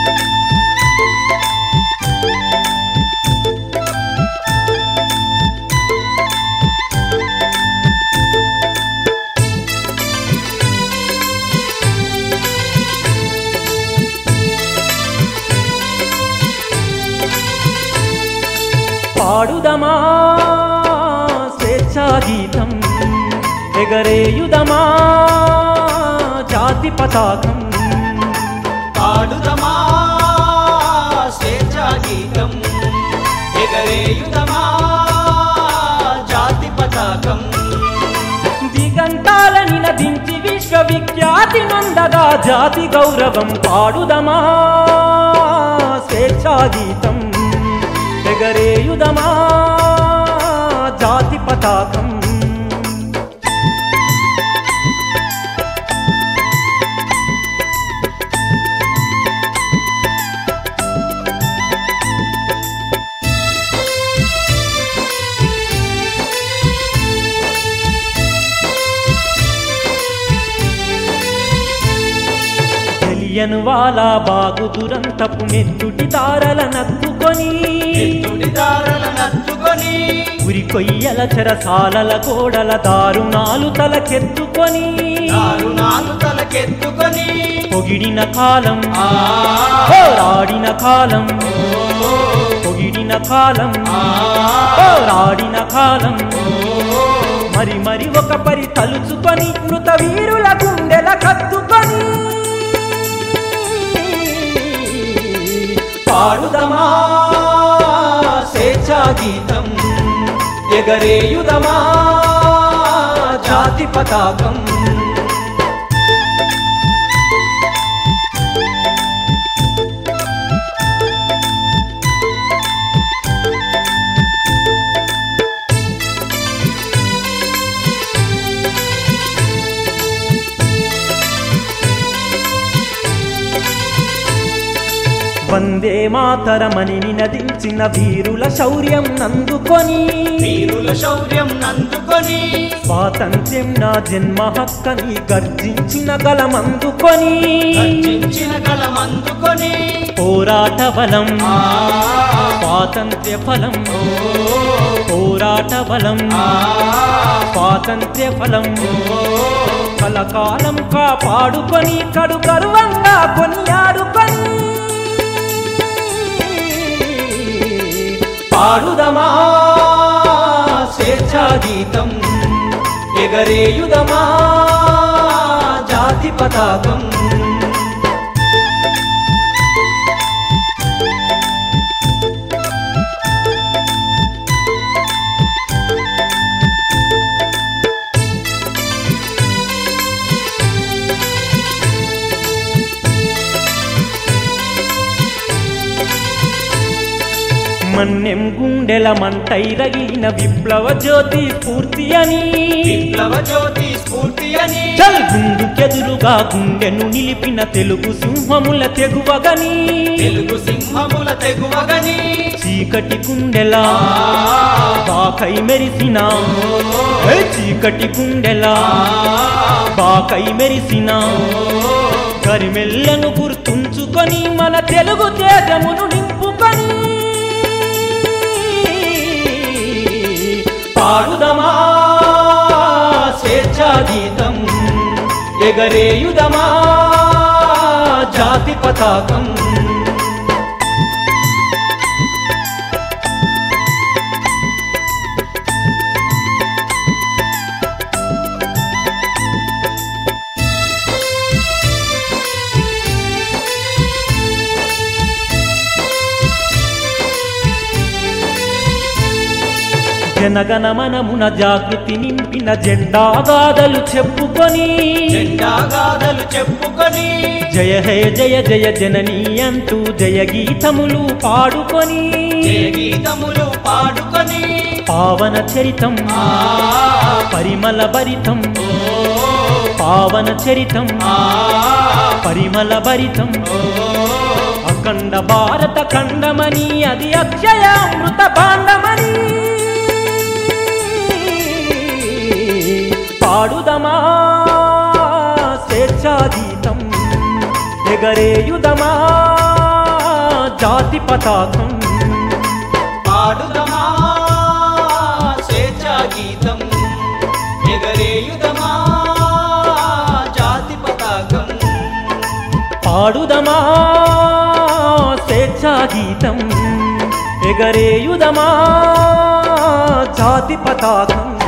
పాడుదమా స్వేచ్ఛా గీతం ఎగరేయుదమా జాతి పతాకం పాడుదమా స్వేచ్ఛా గీతం ఎగరేయుదమా జాతి పతాకం దిగంతాలని నదించి విశ్వవిఖ్యాతి నొందగా జాతి గౌరవం పాడుదమా స్వేచ్ఛా గీతం ఎగరేయుదమా జాతి పతాకం తెలియను వాళ్ళ బాగు దురంతపు నెత్తుటి దారల నత్తుకొని ఎత్తుడి దారల నత్తుకొని ఉరి కొయ్యల చెరసాలల గోడల దారుణాలు తలకెత్తుకొని దారుణాలు తలకెత్తుకొని పొగిడిన కాలం ఆ పోరాడిన కాలం పొగిడిన కాలం పోరాడిన కాలం మరి మరి ఒక పరి తలుచుకొని మృత వీరుల గుండెల కత్తుకొని పాడుదమా స్వేచ్ఛా గీతం ఎగరేయుదమా జాతి పతాకం వందే మాతరమని నినదించిన వీరుల శౌర్యం నందుకొని వీరుల శౌర్యం నందుకొని స్వాతంత్ర్యం నా జన్మ హక్కని గర్జించిన గలమందుకొని గర్జించిన గలమందుకొని పోరాట బలం ఆ స్వాతంత్ర్య ఫలం పోరాట బలం ఆ స్వాతంత్ర్య ఫలం కలకాలం కాపాడుకొని కడు గర్వంగా కొనియాడుకొని పాడుదమా స్వేచ్ఛా గీతం ఎగరేయుదమా జాతి పతాకం మన్నెం గుండెల మంటై రగిలిన విప్లవ జ్యోతి స్ఫూర్తి అని విప్లవ జ్యోతి స్ఫూర్తి అని చల్ గుండుకెదురుగా గుండెను నిలిపిన తెలుగు సింహముల తెగువగని తెలుగు సింహముల తెగువగని చీకటి గుండెల బాకై మెరిసిన ఏ చీకటి గుండెల బాకై మెరిసిన కరిమెల్లను గుర్తుంచుకొని మన తెలుగు తేజమును నింపుకొని పాడుదమా స్వేచ్ఛా గీతం ఎగరేయుదమా జాతి పతాకం జనగణమనమున జాగృతి నింపిన జెండాగాథలు చెప్పుకొని జెండా గాథలు చెప్పుకొని జయ హే జయ జయ జననీ అంటూ జయ గీతములు పాడుకొని జయ గీతములు పాడుకొని పావన చరితం ఆ పరిమళ భరితం పావన చరితం ఆ పరిమళ భరితం ఓ అఖండ భారత ఖండమని అది అక్షయామృత భాండమని పాడుదమా స్వేచ్ఛా గీతం ఎగరేయుదమా జాతి పతాకం పాడుదమా స్వేచ్ఛా గీతం ఎగరేయుదమా జాతి పతాకం పాడుదమా స్వేచ్ఛా గీతం ఎగరేయుదమా జాతి పతాకం